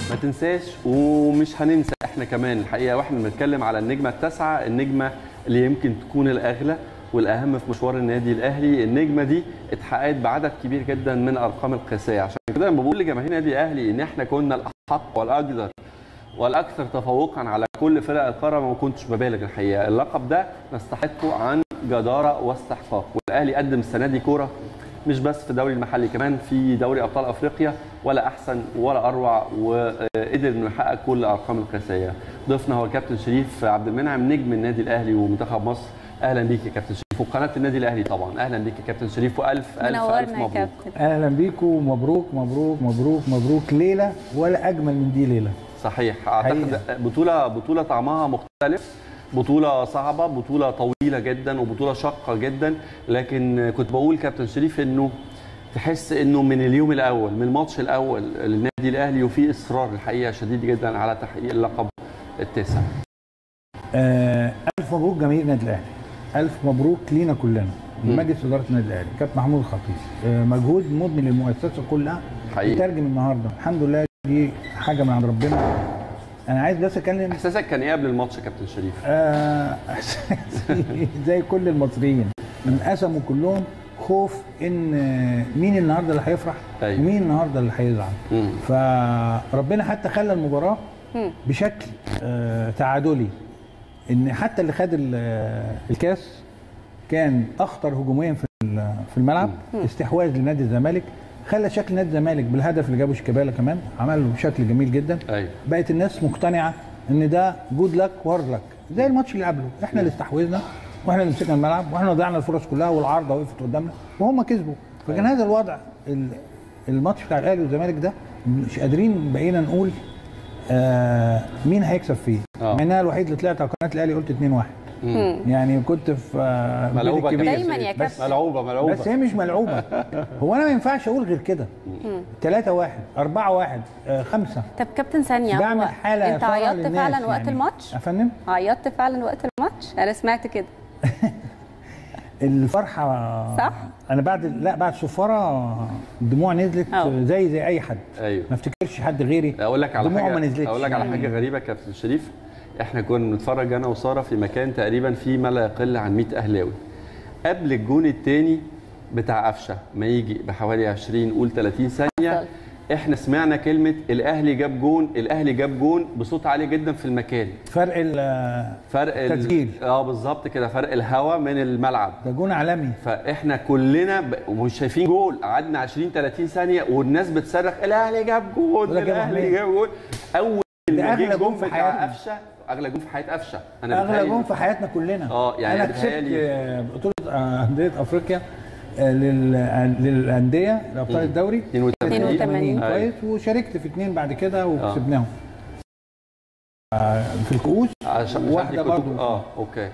ما تنساش ومش هننسى احنا كمان الحقيقه واحنا بنتكلم على النجمه التاسعه النجمه اللي يمكن تكون الاغلى والاهم في مشوار النادي الاهلي النجمه دي اتحققت بعدد كبير جدا من الارقام القياسيه عشان كده لما بقول لجماهير النادي الاهلي ان احنا كنا الاحق والاقدر والاكثر تفوقا على كل فرق القاره ما كنتش ببالغ الحقيقه اللقب ده نستحقه عن جداره واستحقاق والاهلي قدم السنه دي كوره مش بس في الدوري المحلي كمان في دوري ابطال افريقيا ولا احسن ولا اروع وقدر انه يحقق كل الارقام القياسيه ضيفنا هو الكابتن شريف عبد المنعم نجم النادي الاهلي ومنتخب مصر اهلا بيك يا كابتن شريف وقناه النادي الاهلي طبعا اهلا بيك يا كابتن شريف والف الف الف منورنا يا مبروك كابتن اهلا بيكم مبروك مبروك مبروك مبروك ليله ولا اجمل من دي ليله صحيح اعتقد حقيقة. بطوله بطوله طعمها مختلف بطوله صعبه بطوله طويله جدا وبطوله شاقه جدا لكن كنت بقول كابتن شريف انه تحس انه من اليوم الاول من الماتش الاول للنادي الاهلي وفي اصرار الحقيقه شديد جدا على تحقيق اللقب التاسع آه الف مبروك جماهير النادي الاهلي الف مبروك لينا كلنا مجلس اداره النادي الاهلي كابتن محمود الخطيب آه مجهود مضني للمؤسسه كلها حقيقي. يترجم النهارده الحمد لله دي حاجه من عند ربنا انا عايز بس اتكلم احساسك كان ايه قبل الماتش يا كابتن شريف آه زي كل المصريين انقسموا كلهم خوف ان مين النهارده اللي هيفرح أيوة. ومين النهارده اللي هيزعل مم. فربنا حتى خلى المباراه بشكل آه تعادلي ان حتى اللي خد ال- آه، الكاس كان اخطر هجوميا في ال- في الملعب استحواذ لنادي الزمالك خلى شكل نادي الزمالك بالهدف اللي جابه شيكابالا كمان عمله بشكل جميل جدا ايوه بقت الناس مقتنعه ان ده جود لك وارد لك زي الماتش اللي قبله احنا اللي استحوذنا واحنا اللي مسكنا الملعب واحنا ضيعنا الفرص كلها والعارضه وقفت قدامنا وهم كسبوا فكان هذا الوضع ال- الماتش بتاع الاهلي والزمالك ده مش قادرين بقينا نقول آه مين هيكسب فيه آه. مع ان انا الوحيد اللي طلعت على قناه الاهلي قلت 2-1 يعني كنت في آه البيت ملعوبه الكبير. دايماً يا بس كابتن. ملعوبه ملعوبه بس هي مش ملعوبه هو انا ما ينفعش اقول غير كده 3 1 4 1 5 طب كابتن ثانيه بعمل هو حاله انت ثورة عيطت للناس فعلا وقت يعني. الماتش افندم عيطت فعلا وقت الماتش انا سمعت كده الفرحه صح؟ انا بعد لا بعد صفاره الدموع نزلت أه. زي زي اي حد ايوه ما افتكرش حد غيري اقول لك على دموعه حاجه ما نزلتش اقول لك على حاجه غريبه كابتن شريف احنا كنا بنتفرج انا وساره في مكان تقريبا فيه ما لا يقل عن 100 اهلاوي قبل الجون الثاني بتاع قفشه ما يجي بحوالي 20 قول 30 ثانيه حصل. احنا سمعنا كلمه الاهلي جاب جون الاهلي جاب جون بصوت عالي جدا في المكان فرق ال- فرق ال- تسجيل. اه بالظبط كده فرق الهواء من الملعب ده جون عالمي فاحنا كلنا ب... ومش شايفين جول قعدنا 20 30 ثانيه والناس بتصرخ الاهلي جاب جول ولا جاب الاهلي أهمية. جاب جول اول ده ما أغلى جه جون الجون في بتاع حياتنا. قفشه اغلى جون في حياه قفشه انا اغلى بتهيألي- جون في حياتنا كلنا اه، يعني انا كسبت بتهيألي- آه، بطوله آه، انديه افريقيا آه، لل- آه، للانديه لابطال الدوري 82 82. كويس وشاركت في اثنين بعد كده وكسبناهم آه، في الكؤوس عشان واحدة عشان دي كنت- برضو. اه اوكي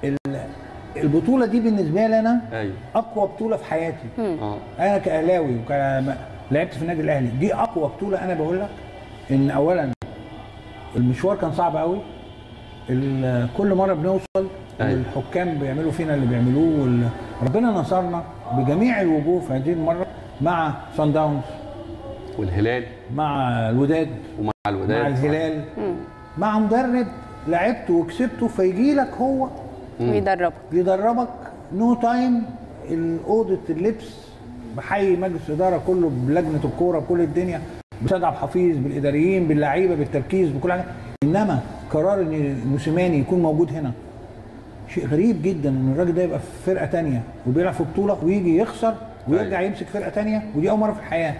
البطوله دي بالنسبه لي انا ايوه اقوى بطوله في حياتي اه انا كاهلاوي لعبت في النادي الاهلي دي اقوى بطوله انا بقول لك ان اولا المشوار كان صعب قوي ال- كل مره بنوصل أيوة. والحكام بيعملوا فينا اللي بيعملوه وال- ربنا نصرنا بجميع الوجوه في هذه المره مع سان داونز والهلال مع الوداد ومع الوداد مع الهلال مع مدرب لعبته وكسبته فيجي لك هو ويدربه يدربك نو تايم اوضه اللبس بحيي مجلس الاداره كله بلجنه الكوره بكل الدنيا بسيد عبد الحفيظ بالاداريين باللعيبه بالتركيز بكل حاجه انما قرار ان موسيماني يكون موجود هنا شيء غريب جدا ان الراجل ده يبقى في فرقه تانية وبيلعب في بطوله ويجي يخسر ويرجع أيوة. يمسك فرقه تانية ودي اول مره في الحياه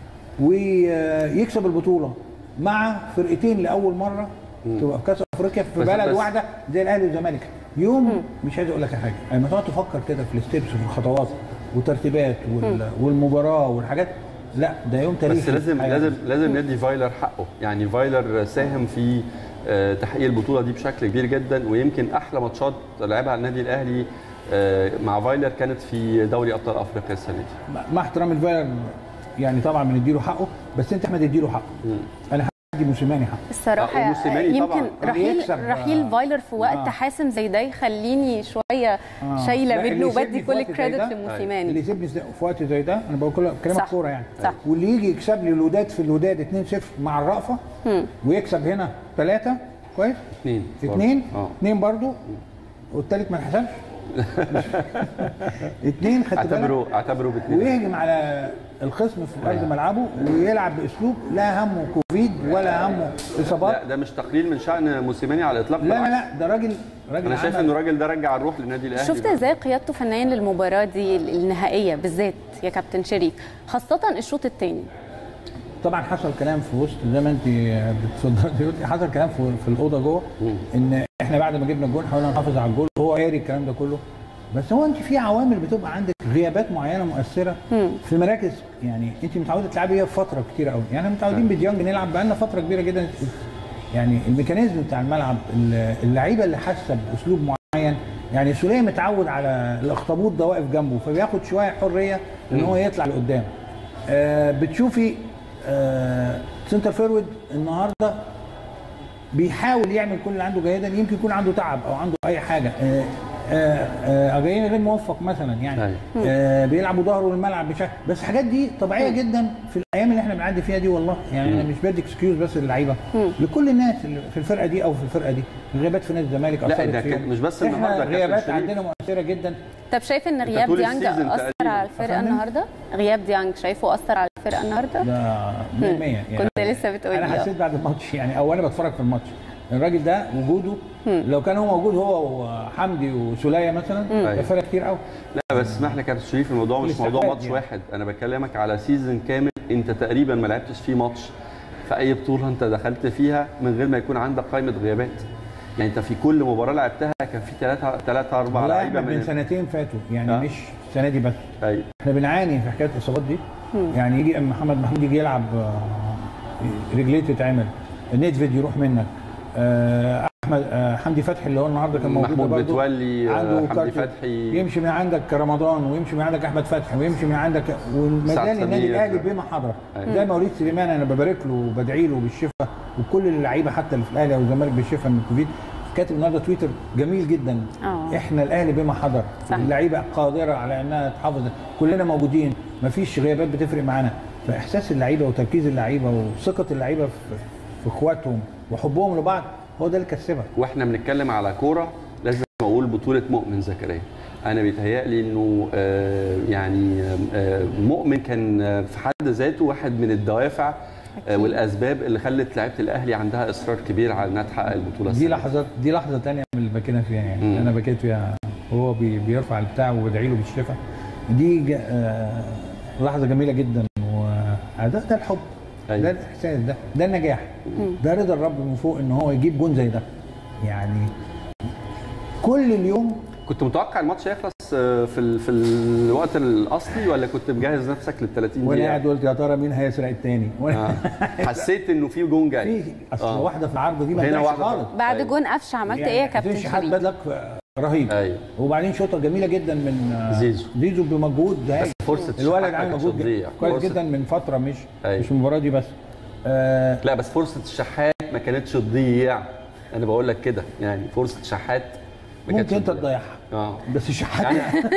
ويكسب البطوله مع فرقتين لاول مره تبقى في كاس افريقيا في بس- بلد بس- واحده زي الاهلي والزمالك يوم مش عايز اقول لك حاجه لما تقعد تفكر كده في الستيبس وفي الخطوات وترتيبات وال- والمباراه والحاجات لا ده يوم تاريخي بس لازم الحقيقة. لازم لازم ندي فايلر حقه يعني فايلر ساهم في آه، تحقيق البطوله دي بشكل كبير جدا ويمكن احلى ماتشات لعبها النادي الاهلي آه، مع فايلر كانت في دوري ابطال افريقيا السنه دي مع احترام الفاير يعني طبعا بنديله حقه بس انت احمد اديله حقه انا موسيماني حق الصراحه آه، وموسيماني يمكن طبعاً. رحيل يكسب، رحيل آه. فايلر في وقت آه. حاسم زي ده يخليني شويه آه. شايله لا، اللي منه يسيبني وبدي في كل وقت زي الكريدت ده، اللي لموسيماني اللي يسيبني في وقت زي ده انا بقول كلامك صح. كوره يعني صح. واللي يجي يكسب لي الوداد في الوداد 2-0 مع الرأفه ويكسب هنا ثلاثه كويس اثنين اثنين اه اثنين برضو والثالث ما انحسبش اثنين خدت بالك اعتبره اعتبره باثنين ويهجم على الخصم في ارض ملعبه ويلعب باسلوب لا همه كوفيد ولا همه اصابات لا ده مش تقليل من شان موسيماني على الاطلاق لا لا بالعكس. لا ده راجل راجل انا شايف عمل- انه الراجل ده رجع الروح للنادي الاهلي شفت ده. ازاي قيادته فنيا للمباراه دي النهائيه بالذات يا كابتن شريف خاصه الشوط الثاني طبعا حصل كلام في وسط زي ما انت بتفضلي دلوقتي حصل كلام في, في الاوضه جوه ان احنا بعد ما جبنا الجول حاولنا نحافظ على الجول هو قاري الكلام ده كله بس هو انت في عوامل بتبقى عندك غيابات معينه مؤثره في مراكز يعني انت متعوده تلعبي فيها في فتره كتير قوي يعني احنا متعودين بديانج نلعب بقالنا فتره كبيره جدا يعني الميكانيزم بتاع الملعب اللعيبه اللي حاسه باسلوب معين يعني سوليه متعود على الاخطبوط ده واقف جنبه فبياخد شويه حريه ان هو يطلع لقدام آه بتشوفي آه سنتر فيرود النهارده بيحاول يعمل كل اللي عنده جيدا يمكن يكون عنده تعب او عنده اي حاجه آه آه آه أجايين غير موفق مثلا يعني أيوة. آه بيلعبوا ظهره للملعب بشكل بس الحاجات دي طبيعيه جدا في الايام اللي احنا بنعدي فيها دي والله يعني انا مش بدي اكسكيوز بس للعيبه لكل الناس اللي في الفرقه دي او في الفرقه دي الغيابات في نادي الزمالك لا، اثرت ده فيهم. كان- مش بس احنا النهارده يا كابتن غيابات شريف. عندنا مؤثره جدا طب شايف ان غياب طول ديانج السيزون اثر تقريباً. على الفرقه أفهم؟ النهارده غياب ديانج شايفه اثر على الفرقه النهارده ده 100% يعني كنت لسه بتقولي انا آه. حسيت بعد الماتش يعني او انا بتفرج في الماتش الراجل ده وجوده لو كان هو موجود هو وحمدي وسوليه مثلا ده أيوة. فرق كتير قوي لا بس اسمح لي يا كابتن شريف الموضوع مش موضوع الاستحقاق ماتش يعني. واحد انا بكلمك على سيزون كامل انت تقريبا ما لعبتش فيه ماتش في اي بطوله انت دخلت فيها من غير ما يكون عندك قائمه غيابات يعني انت في كل مباراه لعبتها كان في ثلاثه ثلاثه اربع والله لعيبه احنا من من سنتين فاتوا يعني آه. مش السنه دي بس ايوه احنا بنعاني في حكايه الاصابات دي يعني يجي محمد محمود يجي يلعب آه، رجليه تتعمل نيدفيد يروح منك آه، احمد آه، حمدي فتحي اللي هو النهارده كان موجود محمود برضه متولي، آه، عنده حمدي كارت- فتحي. يمشي من عندك رمضان ويمشي من عندك احمد فتحي ويمشي من عندك والمجال سعد النادي سمير. الاهلي بما حضر أيوة. زي موليد سليمان انا ببارك له وبدعي له بالشفاء وكل اللعيبه حتى اللي في الاهلي او الزمالك بالشفاء من الكوفيد كاتب النهارده تويتر جميل جدا آه. احنا الاهلي بما حضر صح. اللعيبه قادره على انها تحافظ كلنا موجودين مفيش غيابات بتفرق معانا فاحساس اللعيبه وتركيز اللعيبه وثقه اللعيبه في في اخواتهم وحبهم لبعض هو ده اللي كسبك واحنا بنتكلم على كوره لازم اقول بطوله مؤمن زكريا انا بيتهيألي انه آه، يعني آه، مؤمن كان آه، في حد ذاته واحد من الدوافع آه، والاسباب اللي خلت لعيبه الاهلي عندها اصرار كبير على انها تحقق البطوله دي السنة لحظات دي لحظه تانية من اللي بكينا فيها يعني مم. انا بكيت فيها هو بي بيرفع البتاع وبدعي له بالشفاء دي ج- آه، لحظه جميله جدا وده ده الحب أيوة. ده الاحساس ده ده النجاح ده رضا الرب من فوق ان هو يجيب جون زي ده يعني كل اليوم كنت متوقع الماتش يخلص آه، في ال- في الوقت الاصلي ولا كنت مجهز نفسك لل 30 وانا دقيقه قاعد قلت يا ترى مين هيسرق التاني وانا آه. حسيت انه في جون جاي في اصل آه. واحده في العرض دي ما هنا تضيعش واحدة خالص بعد أيوة. جون قفشه عملت يعني ايه يا كابتن حسين شحات شريف بدلك رهيب ايوه وبعدين شوطه جميله جدا من آه، زيزو. زيزو بمجهود هايل فرصه الولد الشحات ما عامل كانتش مجهود تضيع. كويس فرصة- جدا من فتره مش أيوة. مش المباراه دي بس آه لا بس فرصه الشحات ما كانتش تضيع انا بقول لك كده يعني فرصه شحات ما كانتش ممكن انت تضيع. تضيعها اه بس شحات يعني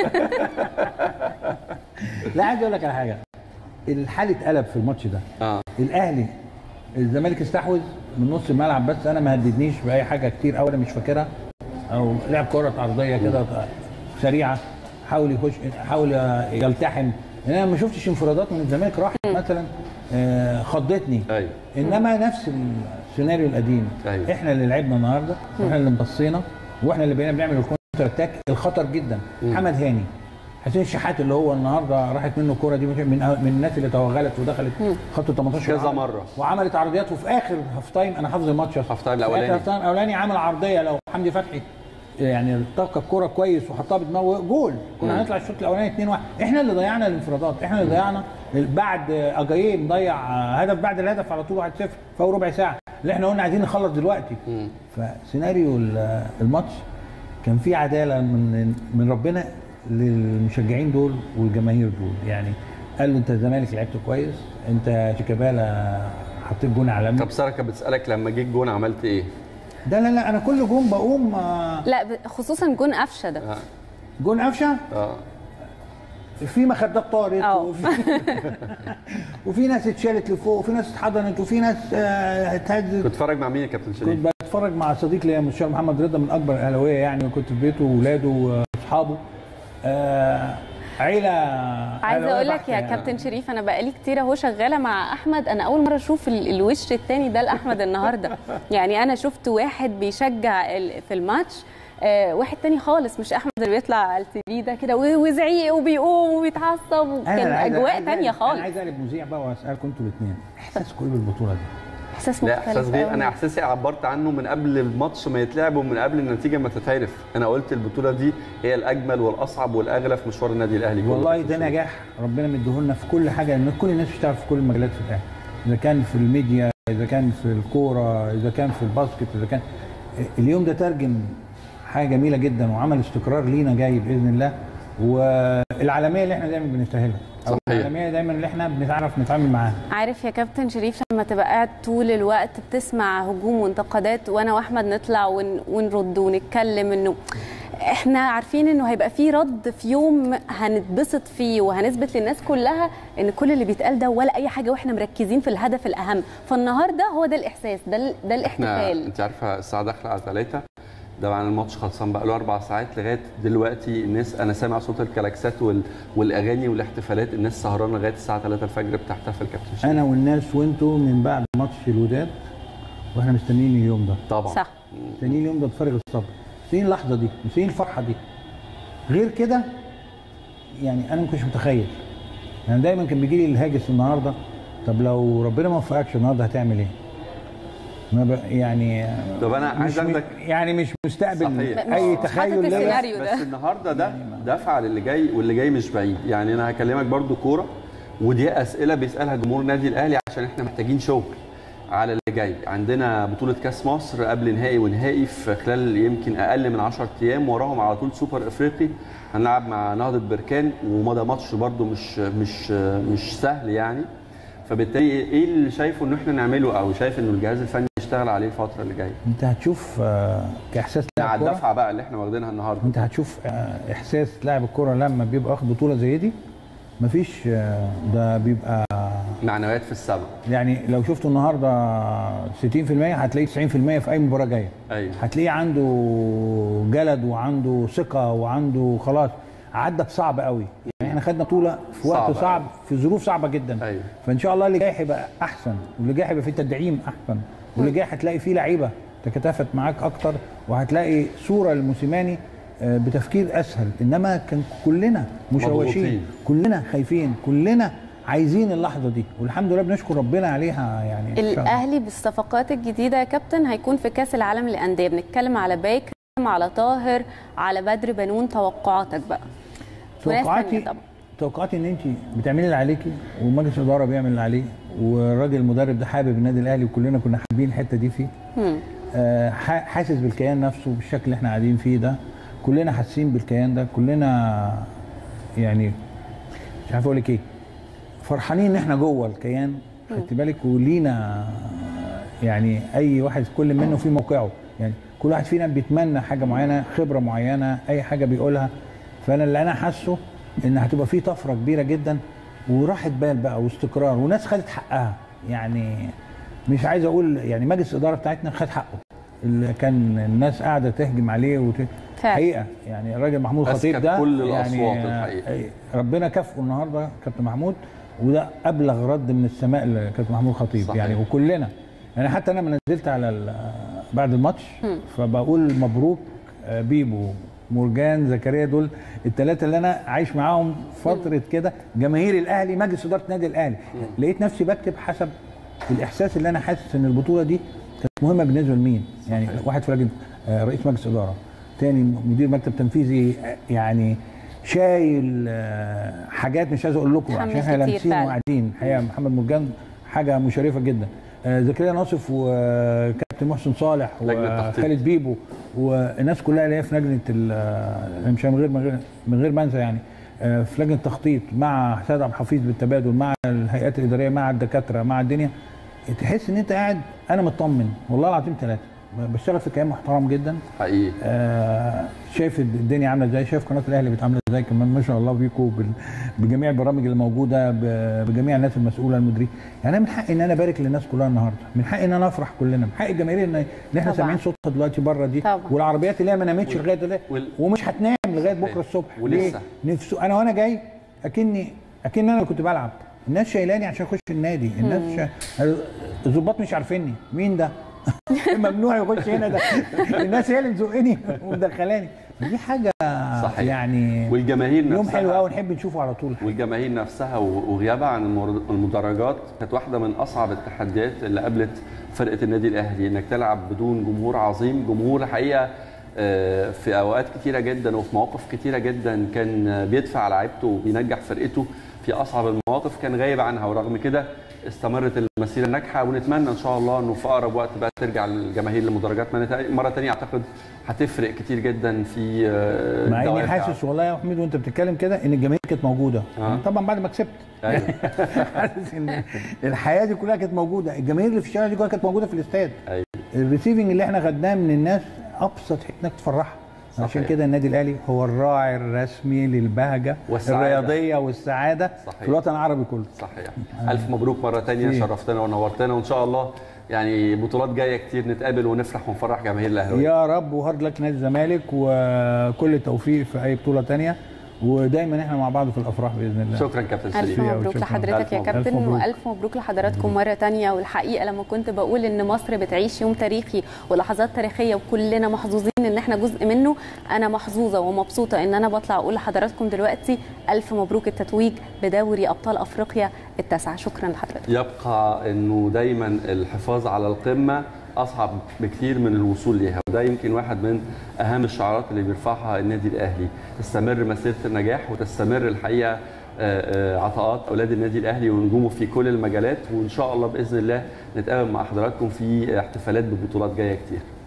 لا عايز اقول لك على حاجه الحال اتقلب في الماتش ده اه الاهلي الزمالك استحوذ من نص الملعب بس انا ما هددنيش باي حاجه كتير قوي انا مش فاكرها او لعب كره عرضيه كده سريعه حاول يخش حاول يلتحم انا ما شفتش انفرادات من الزمالك راحت مثلا آه، خضتني ايوه انما نفس السيناريو القديم أيوة. احنا اللي لعبنا النهارده واحنا اللي مبصينا واحنا اللي بقينا بنعمل الكونتر اتاك الخطر جدا محمد هاني حسين شحات اللي هو النهارده راحت منه الكوره دي من من الناس اللي توغلت ودخلت خط ال 18 كذا وعمل- مرة. وعملت عرضيات وفي اخر هاف تايم انا حافظ الماتش أصلاً. هاف تايم في الأولاني. آخر هاف تايم الاولاني عمل عرضيه لو حمدي فتحي يعني التقى الكوره كويس وحطها بدماغه جول كنا هنطلع الشوط الاولاني 2 1 احنا اللي ضيعنا الانفرادات احنا اللي ضيعنا بعد اجاييه مضيع هدف بعد الهدف على طول 1 0 في أول ربع ساعه اللي احنا قلنا عايزين نخلص دلوقتي فسيناريو ال- الماتش كان فيه عداله من من ربنا للمشجعين دول والجماهير دول يعني قال له انت الزمالك لعبت كويس انت شيكابالا حطيت جون عالمي طب ساره كانت بتسالك لما جيت جون عملت ايه؟ ده لا لا انا كل جون بقوم آه، لا ب- خصوصا جون قفشه ده اه جون قفشه اه في مخدات طارت اه. وفي, وفي ناس اتشالت لفوق وفي ناس اتحضنت وفي ناس آه، اتهزت كنت بتتفرج مع مين يا كابتن شريف؟ كنت بتفرج مع صديق ليا مستشار محمد رضا من اكبر الاهلاويه يعني وكنت في بيته واولاده واصحابه آه عيله عايزه أهلاوية اقول لك بحتة يا يعني. كابتن شريف انا بقالي كتير اهو شغاله مع احمد انا اول مره اشوف ال- الوش التاني ده لاحمد النهارده يعني انا شفت واحد بيشجع ال- في الماتش آه واحد تاني خالص مش احمد اللي بيطلع على التي في ده كده و- وزعيق وبيقوم وبيتعصب أنا وكان عايز- اجواء عايز تانية أقلب- خالص انا عايز اقلب مذيع بقى واسالكم انتوا الاثنين احساسكم ايه بالبطوله دي؟ احساس لا مختلف احساس غير أوي. انا احساسي عبرت عنه من قبل الماتش ما يتلعب ومن قبل النتيجه ما تتعرف انا قلت البطوله دي هي الاجمل والاصعب والاغلى في مشوار النادي الاهلي كله. والله ده نجاح ربنا مديهولنا في كل حاجه لان كل الناس بتشتغل في كل المجالات في الاهلي اذا كان في الميديا اذا كان في الكوره اذا كان في الباسكت اذا كان اليوم ده ترجم حاجه جميله جدا وعمل استقرار لينا جاي باذن الله والعالميه اللي احنا دايما بنستاهلها او صحيح. العالميه دايما اللي احنا بنتعرف نتعامل معاها عارف يا كابتن شريف لما تبقى قاعد طول الوقت بتسمع هجوم وانتقادات وانا واحمد نطلع ون- ونرد ونتكلم انه احنا عارفين انه هيبقى في رد في يوم هنتبسط فيه وهنثبت للناس كلها ان كل اللي بيتقال ده ولا اي حاجه واحنا مركزين في الهدف الاهم فالنهارده هو ده الاحساس ده ال- ده احنا الاحتفال انت عارفه الساعه داخله على 3 ده عن الماتش خلصان بقى له اربع ساعات لغايه دلوقتي الناس انا سامع صوت الكلاكسات وال... والاغاني والاحتفالات الناس سهرانه لغايه الساعه 3 الفجر بتحتفل كابتن شريف انا والناس وانتوا من بعد ماتش الوداد واحنا مستنيين اليوم ده طبعا صح مستنيين اليوم ده بفارغ الصبر مستنيين اللحظه دي مستنيين الفرحه دي غير كده يعني انا ما كنتش متخيل يعني دايما كان بيجي لي الهاجس النهارده طب لو ربنا ما وفقكش النهارده هتعمل ايه؟ ما ب... يعني طب انا عايز مش اخدك يعني مش مستقبل صحيح. اي مش حاطط تخيل ليا السيناريو ده. بس النهارده ده دفع للي جاي واللي جاي مش بعيد يعني انا هكلمك برضو كوره ودي اسئله بيسالها جمهور النادي الاهلي عشان احنا محتاجين شغل على اللي جاي عندنا بطوله كاس مصر قبل نهائي ونهائي في خلال يمكن اقل من 10 ايام وراهم على طول سوبر افريقي هنلعب مع نهضه بركان ومضى ماتش برضو مش مش مش سهل يعني فبالتالي ايه اللي شايفه ان احنا نعمله او شايف انه الجهاز الفني يشتغل عليه الفتره اللي جايه انت هتشوف آه، كاحساس مع لاعب كوره الدفعه بقى اللي احنا واخدينها النهارده انت هتشوف آه، احساس لاعب الكوره لما بيبقى واخد بطوله زي دي مفيش آه، ده بيبقى معنويات في السماء يعني لو شفته النهارده 60% هتلاقيه 90% في اي مباراه جايه ايوه هتلاقيه عنده جلد وعنده ثقه وعنده خلاص عدى بصعب قوي يعني احنا خدنا بطوله في وقت صعب صعب, أوي. في ظروف صعبه جدا ايوه فان شاء الله اللي جاي هيبقى احسن واللي جاي هيبقى فيه تدعيم احسن واللي جاي هتلاقي فيه لعيبه تكاتفت معاك اكتر وهتلاقي صوره لموسيماني آه، بتفكير اسهل انما كان كلنا مشوشين مضغوطين. كلنا خايفين كلنا عايزين اللحظه دي والحمد لله بنشكر ربنا عليها يعني إن شاء الله. الاهلي بالصفقات الجديده يا كابتن هيكون في كاس العالم للانديه بنتكلم على باك على طاهر على بدر بنون توقعاتك بقى وناس توقعاتي تانية طبعا توقعاتي ان انت بتعملي اللي عليكي ومجلس الاداره بيعمل اللي عليه والراجل المدرب ده حابب النادي الاهلي وكلنا كنا حابين الحته دي فيه مم. آه، ح- حاسس بالكيان نفسه بالشكل اللي احنا قاعدين فيه ده كلنا حاسين بالكيان ده كلنا يعني مش عارف اقول لك ايه فرحانين ان احنا جوه الكيان خدت بالك ولينا يعني اي واحد كل منه في موقعه يعني كل واحد فينا بيتمنى حاجه معينه خبره معينه اي حاجه بيقولها فانا اللي انا حاسه ان هتبقى في طفره كبيره جدا وراحه بال بقى واستقرار وناس خدت حقها يعني مش عايز اقول يعني مجلس الاداره بتاعتنا خد حقه اللي كان الناس قاعده تهجم عليه وت... فعلا. حقيقه يعني الراجل محمود أسكت خطيب ده كل يعني الأصوات الحقيقة. آه، ربنا كافئه النهارده كابتن محمود وده ابلغ رد من السماء لكابتن محمود خطيب صحيح. يعني وكلنا يعني حتى انا لما نزلت على ال- بعد الماتش فبقول مبروك آه، بيبو مورجان زكريا دول الثلاثه اللي انا عايش معاهم فتره كده جماهير الاهلي مجلس اداره النادي الاهلي لقيت نفسي بكتب حسب الاحساس اللي انا حاسس ان البطوله دي كانت مهمه بالنسبه لمين يعني واحد في لجنه آه، رئيس مجلس اداره تاني مدير مكتب تنفيذي آه، يعني شايل آه، حاجات مش عايز اقول لكم محمد عشان احنا كتير لامسين فعلا. وقاعدين الحقيقه محمد مرجان حاجه مشرفه جدا آه، زكريا ناصف وكابتن محسن صالح لجنة تخطيط. وخالد بيبو والناس كلها اللي هي في لجنه ال- آه، مش من غير من غير من غير ما انسى يعني آه، في لجنه تخطيط مع سيد عبد الحفيظ بالتبادل مع الهيئات الاداريه مع الدكاتره مع الدنيا تحس ان انت قاعد انا مطمن والله العظيم ثلاثه بشتغل في كيان محترم جدا حقيقي آه شايف الدنيا عامله ازاي شايف قناه الاهلي بتعمل ازاي كمان ما شاء الله بيكم بال- بجميع البرامج اللي موجوده ب- بجميع الناس المسؤوله المديرين يعني انا من حقي ان انا ابارك للناس كلها النهارده من حقي ان انا افرح كلنا من حق الجماهير ان ان احنا طبعاً. سامعين صوتها دلوقتي بره دي طبعاً. والعربيات اللي هي ما نامتش وال- لغايه دلوقتي وال- ومش هتنام لغايه بكره الصبح ولسه. ليه؟ نفسه انا وانا جاي اكني اكن انا اللي كنت بلعب الناس شايلاني عشان اخش النادي الناس شا... الظباط مش عارفيني مين ده ممنوع يخش هنا ده الناس هي اللي مزقني ومدخلاني دي حاجه صحيح. يعني والجماهير يوم نفسها حلو قوي نحب نشوفه على طول والجماهير نفسها و- وغيابها عن المر- المدرجات كانت واحده من اصعب التحديات اللي قابلت فرقه النادي الاهلي انك تلعب بدون جمهور عظيم جمهور حقيقه آه، في اوقات كتيره جدا وفي مواقف كتيره جدا كان آه، بيدفع لعيبته وبينجح فرقته في اصعب المواقف كان غايب عنها ورغم كده استمرت المسيره الناجحه ونتمنى ان شاء الله انه في اقرب وقت بقى ترجع الجماهير للمدرجات مره ثانيه اعتقد هتفرق كتير جدا في آه، مع اني دوافع. حاسس والله يا حميد وانت بتتكلم كده ان الجماهير كانت موجوده آه. طبعا بعد ما كسبت أيوة. حاسس ان الحياه دي كلها كانت موجوده الجماهير اللي في الشارع دي كلها كانت موجوده في الاستاد أيوة. الريسيفنج اللي احنا خدناه من الناس ابسط حته انك تفرحها عشان صحيح. كده النادي الاهلي هو الراعي الرسمي للبهجه والسعادة. الرياضيه والسعاده صحيح. في الوطن العربي كله صحيح الف مبروك مره تانية إيه. شرفتنا ونورتنا وان شاء الله يعني بطولات جايه كتير نتقابل ونفرح ونفرح جماهير الاهلاويه يا رب وهارد لك نادي الزمالك وكل التوفيق في اي بطوله تانية ودايما احنا مع بعض في الافراح باذن الله شكرا كابتن ألف سليم شكراً. مبروك شكراً. لحضرتك ألف يا مبروك. كابتن ألف مبروك. وألف مبروك لحضراتكم مرة تانية والحقيقة لما كنت بقول إن مصر بتعيش يوم تاريخي ولحظات تاريخية وكلنا محظوظين إن إحنا جزء منه أنا محظوظة ومبسوطة إن أنا بطلع أقول لحضراتكم دلوقتي ألف مبروك التتويج بدوري أبطال أفريقيا التاسعة شكرا لحضرتك يبقى انه دايما الحفاظ على القمه اصعب بكثير من الوصول ليها وده يمكن واحد من اهم الشعارات اللي بيرفعها النادي الاهلي تستمر مسيره النجاح وتستمر الحقيقه آه، آه، عطاءات اولاد النادي الاهلي ونجومه في كل المجالات وان شاء الله باذن الله نتقابل مع حضراتكم في احتفالات ببطولات جايه كتير